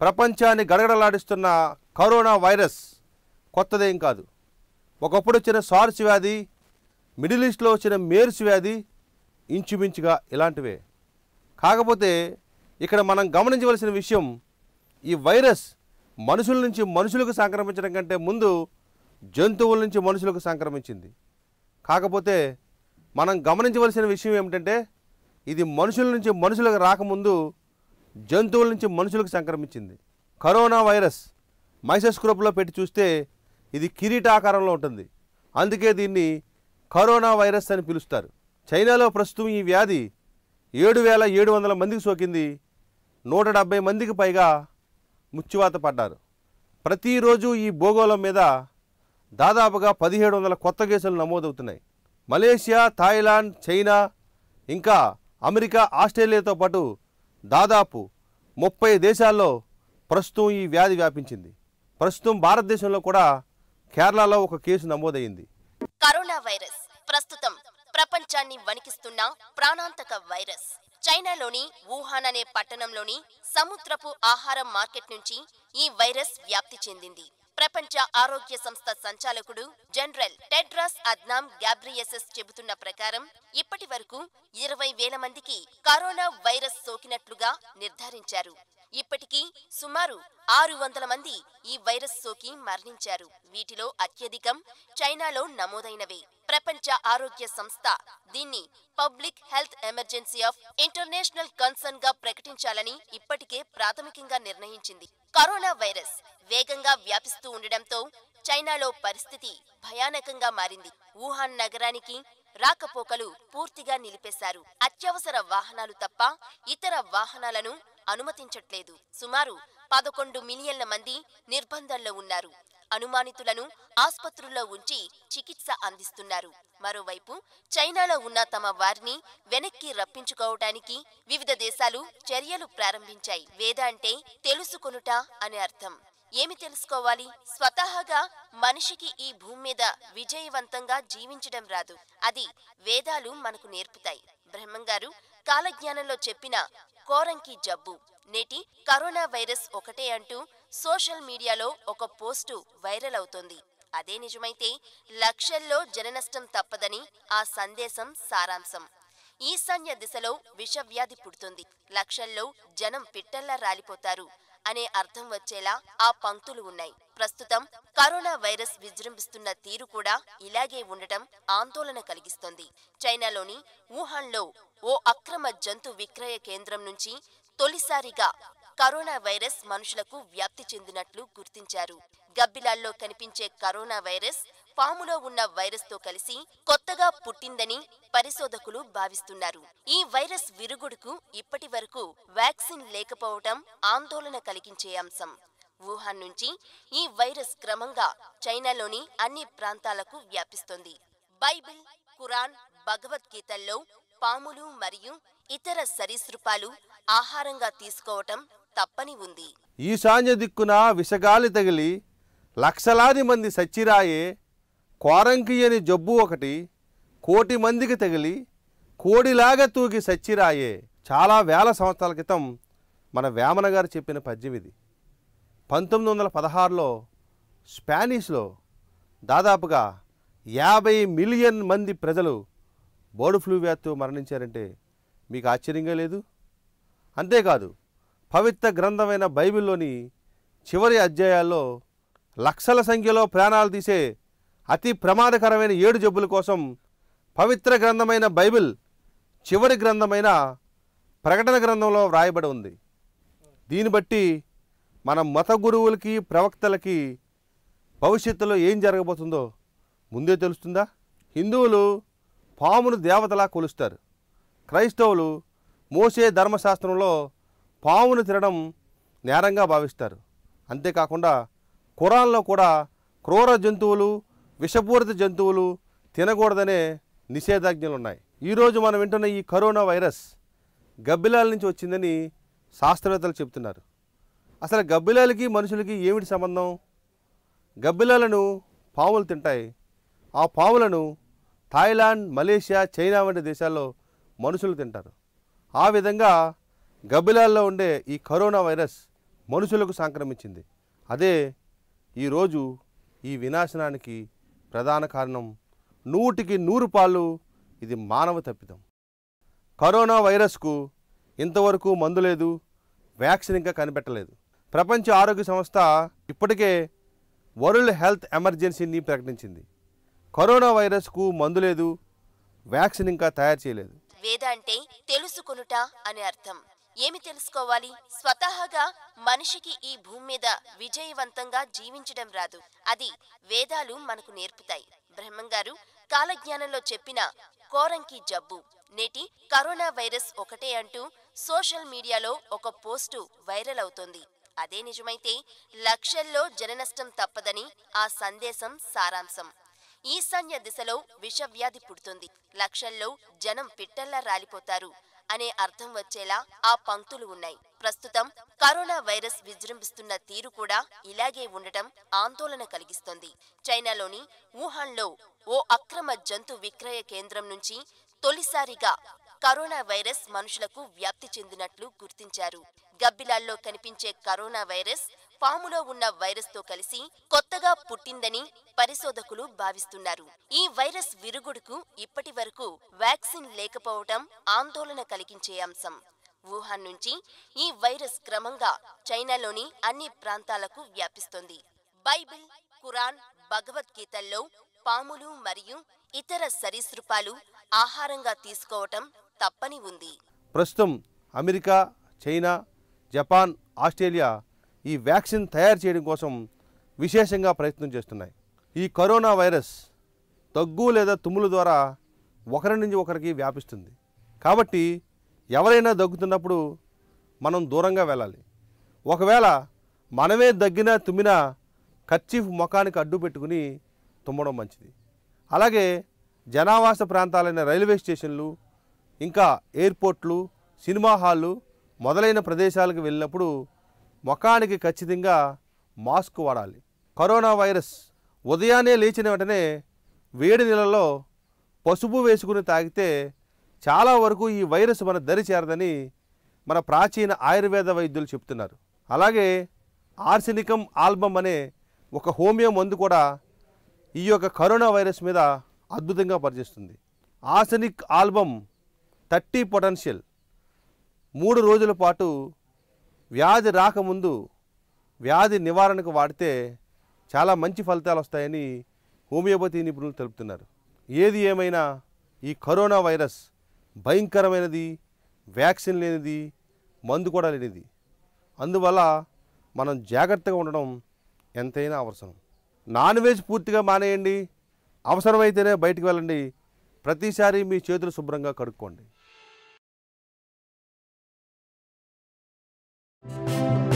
ప్రపంచాన్ని గడగడలాడిస్తున్న corona virus కొత్తదేం కాదు ఒకప్పుడు వచ్చిన సార్స్ వ్యాధి మిడిల్ ఈస్ట్లో వచ్చిన మేర్స్ వ్యాధి ఇంచుమించుగా ఇలాంటివే కాకపోతే ఇక్కడ మనం గమనించవలసిన విషయం ఈ వైరస్ మనుషుల నుంచి మనుషులకు సంక్రమించడం కంటే ముందు జంతువుల నుంచి మనుషులకు సంక్రమించింది కాకపోతే మనం గమనించవలసిన విషయం ఏమిటంటే ఇది మనుషుల నుంచి మనుషులకు రాకముందు జంతువుల నుంచి మనుషులకు సంక్రమించింది కరోనా వైరస్ మైసోస్కోప్లో పెట్టి చూస్తే ఇది కిరీటాకారంలో ఉంటుంది అందుకే దీన్ని కరోనా వైరస్ అని పిలుస్తారు చైనాలో ప్రస్తుతం ఈ వ్యాధి ఏడు వేల ఏడు వందల మందికి సోకింది నూట డెబ్బై మందికి పైగా ముచ్చివాత పడ్డారు ప్రతిరోజు ఈ భూగోళం మీద దాదాపుగా పదిహేడు వందల కొత్త కేసులు నమోదవుతున్నాయి మలేషియా థాయిలాండ్ చైనా ఇంకా అమెరికా ఆస్ట్రేలియాతో పాటు దాదాపు ముప్పై దేశాల్లో ప్రస్తుతం ఈ వ్యాధి వ్యాపించింది ప్రస్తుతం భారతదేశంలో కూడా కేరళలో ఒక కేసు నమోదైంది కరోనా వైరస్ ప్రస్తుతం ప్రపంచాన్ని వణికిస్తున్న ప్రాణాంతక వైరస్ చైనాలోని వుహాన్ అనే పట్టణంలోని సముద్రపు ఆహారం మార్కెట్ నుంచి ఈ వైరస్ వ్యాప్తి చెందింది ప్రపంచ ఆరోగ్య సంస్థ సంచాలకుడు జనరల్ టెడ్రాస్ అద్నామ్ గ్యాబ్రియేసస్ చెబుతున్న ప్రకారం ఇప్పటి వరకు ఇరవై వేల మందికి కరోనా వైరస్ సోకినట్లుగా నిర్ధారించారు ఇప్పటికీ సుమారు ఆరు వందల మంది ఈ వైరస్ సోకి మరణించారు వీటిలో అత్యధికం చైనాలో నమోదైనవే ప్రపంచ ఆరోగ్య సంస్థ దీన్ని public health emergency of international concern గా ప్రకటించాలని ఇప్పటికే ప్రాథమికంగా నిర్ణయించింది కరోనా వైరస్ వేగంగా వ్యాపిస్తూ ఉండడంతో చైనాలో పరిస్థితి భయానకంగా మారింది వుహాన్ నగరానికి రాకపోకలు పూర్తిగా నిలిపేశారు అత్యవసర వాహనాలు తప్ప ఇతర వాహనాలను అనుమతించట్లేదు సుమారు పదకొండు మిలియన్ల మంది నిర్బంధంలో ఉన్నారు అనుమానితులను ఆస్పత్రుల్లో ఉంచి చికిత్స అందిస్తున్నారు మరోవైపు చైనాలో ఉన్న తమ వారిని వెనక్కి రప్పించుకోవటానికి వివిధ దేశాలు చర్యలు ప్రారంభించాయి వేద అంటే తెలుసుకొనుట అని అర్థం ఏమి తెలుసుకోవాలి స్వతహాగా మనిషికి ఈ భూమి మీద విజయవంతంగా జీవించడం రాదు అది వేదాలు మనకు నేర్పుతాయి బ్రహ్మంగారు కాలజ్ఞానంలో చెప్పిన కోరంకి జబ్బు నేటి కరోనా వైరస్ ఒకటే అంటూ సోషల్ మీడియాలో ఒక పోస్టు వైరల్ అవుతోంది అదే నిజమైతే లక్షల్లో జననష్టం తప్పదని ఆ సందేశం సారాంశం ఈశాన్య దిశలో విషవ్యాధి పుడుతుంది లక్షల్లో జనం పిట్టల్లా రాలిపోతారు అనే అర్థం వచ్చేలా ఆ పంక్తులు ఉన్నాయి ప్రస్తుతం కరోనా వైరస్ విజృంభిస్తున్న తీరు కూడా ఇలాగే ఉండటం ఆందోళన కలిగిస్తోంది చైనాలోని వుహాన్లో ఓ అక్రమ జంతు విక్రయ కేంద్రం నుంచి తొలిసారిగా కరోనా వైరస్ మనుషులకు వ్యాప్తి చెందినట్లు గుర్తించారు గబ్బిలాల్లో కనిపించే కరోనా వైరస్ పాములో ఉన్న వైరస్ తో కలిసి కొత్తగా పుట్టిందని పరిశోధకులు భావిస్తున్నారు ఈ వైరస్ విరుగుడుకు ఇప్పటి వరకు వ్యాక్సిన్ లేకపోవటం ఆందోళన కలిగించే అంశం వుహాన్ నుంచి ఈ వైరస్ క్రమంగా చైనాలోని అన్ని ప్రాంతాలకు వ్యాపిస్తోంది బైబిల్ ఖురాన్ భగవద్గీతల్లో పాములు మరియు ఇతర సరీసృపాలు ఆహారంగా తీసుకోవటం తప్పని ఉంది ఈశాన్య దిక్కున విషగాలి తగిలి లక్షలాది మంది సచ్చిరాయే కోరంకి అని జబ్బు ఒకటి కోటి మందికి తగిలి కోడిలాగా తూగి సచ్చిరాయే చాలా వేల సంవత్సరాల క్రితం మన వేమన గారు చెప్పిన పద్యం ఇది పంతొమ్మిది వందల పదహారులో స్పానిష్లో దాదాపుగా యాభై మిలియన్ మంది ప్రజలు బర్డ్ ఫ్లూ వ్యాధితో మరణించారంటే మీకు ఆశ్చర్యంగా లేదు అంతేకాదు పవిత్ర గ్రంథమైన బైబిల్లోని చివరి అధ్యాయాల్లో లక్షల సంఖ్యలో ప్రాణాలు తీసే అతి ప్రమాదకరమైన ఏడు జబ్బుల కోసం పవిత్ర గ్రంథమైన బైబిల్ చివరి గ్రంథమైన ప్రకటన గ్రంథంలో వ్రాయబడి ఉంది దీన్ని బట్టి మన మత గురువులకి ప్రవక్తలకి భవిష్యత్తులో ఏం జరగబోతుందో ముందే తెలుస్తుందా హిందువులు పామును దేవతలా కొలుస్తారు క్రైస్తవులు మోసే ధర్మశాస్త్రంలో పామును తినడం నేరంగా భావిస్తారు అంతేకాకుండా ఖురాన్లో కూడా క్రూర జంతువులు విషపూరిత జంతువులు తినకూడదనే నిషేధాజ్ఞలు ఉన్నాయి ఈరోజు మనం వింటున్న ఈ కరోనా వైరస్ గబ్బిలాల నుంచి వచ్చిందని శాస్త్రవేత్తలు చెబుతున్నారు అసలు గబ్బిలాలకి మనుషులకి ఏమిటి సంబంధం గబ్బిలాలను పాములు తింటాయి ఆ పాములను థాయిలాండ్ మలేషియా చైనా వంటి దేశాల్లో మనుషులు తింటారు ఆ విధంగా గబ్బిలాల్లో ఉండే ఈ కరోనా వైరస్ మనుషులకు సంక్రమించింది అదే ఈరోజు ఈ వినాశనానికి ప్రధాన కారణం నూటికి నూరు పాళ్ళు ఇది మానవ తప్పిదం కరోనా వైరస్కు ఇంతవరకు మందు లేదు వ్యాక్సిన్ ఇంకా కనిపెట్టలేదు ప్రపంచ ఆరోగ్య సంస్థ ఇప్పటికే వరల్డ్ హెల్త్ ఎమర్జెన్సీని ప్రకటించింది కరోనా వైరస్కు మందు లేదు వ్యాక్సిన్ ఇంకా తయారు చేయలేదు వేద అంటే తెలుసుకొనుట అని అర్థం ఏమి తెలుసుకోవాలి స్వతహాగా మనిషికి ఈ భూమి మీద విజయవంతంగా జీవించడం రాదు అది వేదాలు మనకు నేర్పుతాయి బ్రహ్మంగారు కాలజ్ఞానంలో చెప్పిన కోరంకి జబ్బు నేటి కరోనా వైరస్ ఒకటే అంటూ సోషల్ మీడియాలో ఒక పోస్టు వైరల్ అవుతోంది అదే నిజమైతే లక్షల్లో జననష్టం తప్పదని ఆ సందేశం సారాంశం ఈశాన్య దిశలో విషవ్యాధి పుడుతుంది లక్షల్లో జనం పిట్టల్లా రాలిపోతారు అనే అర్థం వచ్చేలా ఆ పంక్తులు ఉన్నాయి ప్రస్తుతం కరోనా వైరస్ విజృంభిస్తున్న తీరు కూడా ఇలాగే ఉండటం ఆందోళన కలిగిస్తోంది చైనాలోని వుహాన్లో ఓ అక్రమ జంతు విక్రయ కేంద్రం నుంచి తొలిసారిగా కరోనా వైరస్ మనుషులకు వ్యాప్తి చెందినట్లు గుర్తించారు గబ్బిలాల్లో కనిపించే కరోనా వైరస్ పాములో ఉన్న వైరస్ తో కలిసి కొత్తగా పుట్టిందని పరిశోధకులు భావిస్తున్నారు ఈ వైరస్ విరుగుడుకు ఇప్పటి వరకు వ్యాక్సిన్ లేకపోవటం ఆందోళన కలిగించే అంశం వుహాన్ నుంచి ఈ వైరస్ క్రమంగా చైనాలోని అన్ని ప్రాంతాలకు వ్యాపిస్తోంది బైబిల్ ఖురాన్ భగవద్గీతల్లో పాములు మరియు ఇతర సరీసృపాలు ఆహారంగా తీసుకోవటం తప్పని ఉంది ప్రస్తుతం అమెరికా చైనా జపాన్ ఆస్ట్రేలియా ఈ వ్యాక్సిన్ తయారు చేయడం కోసం విశేషంగా ప్రయత్నం చేస్తున్నాయి ఈ కరోనా వైరస్ దగ్గు లేదా తుమ్ముల ద్వారా ఒకరి నుంచి ఒకరికి వ్యాపిస్తుంది కాబట్టి ఎవరైనా దగ్గుతున్నప్పుడు మనం దూరంగా వెళ్ళాలి ఒకవేళ మనమే దగ్గినా తుమ్మినా కర్చీఫ్ ముఖానికి అడ్డు పెట్టుకుని తుమ్మడం మంచిది అలాగే జనావాస ప్రాంతాలైన రైల్వే స్టేషన్లు ఇంకా ఎయిర్పోర్ట్లు సినిమా హాళ్ళు మొదలైన ప్రదేశాలకు వెళ్ళినప్పుడు ముఖానికి ఖచ్చితంగా మాస్క్ వాడాలి కరోనా వైరస్ ఉదయాన్నే లేచిన వెంటనే వేడి నీళ్ళలో పసుపు వేసుకుని తాగితే చాలా వరకు ఈ వైరస్ మన దరి చేరదని మన ప్రాచీన ఆయుర్వేద వైద్యులు చెప్తున్నారు అలాగే ఆర్సినికం ఆల్బమ్ అనే ఒక హోమియో మందు కూడా ఈ యొక్క కరోనా వైరస్ మీద అద్భుతంగా పనిచేస్తుంది ఆర్సెనిక్ ఆల్బమ్ థర్టీ పొటెన్షియల్ మూడు రోజుల పాటు వ్యాధి రాకముందు వ్యాధి నివారణకు వాడితే చాలా మంచి ఫలితాలు వస్తాయని హోమియోపతి నిపుణులు తెలుపుతున్నారు ఏది ఏమైనా ఈ కరోనా వైరస్ భయంకరమైనది వ్యాక్సిన్ లేనిది మందు కూడా లేనిది అందువల్ల మనం జాగ్రత్తగా ఉండడం ఎంతైనా అవసరం నాన్ వెజ్ పూర్తిగా మానేయండి అవసరమైతేనే బయటికి వెళ్ళండి ప్రతిసారి మీ చేతులు శుభ్రంగా కడుక్కోండి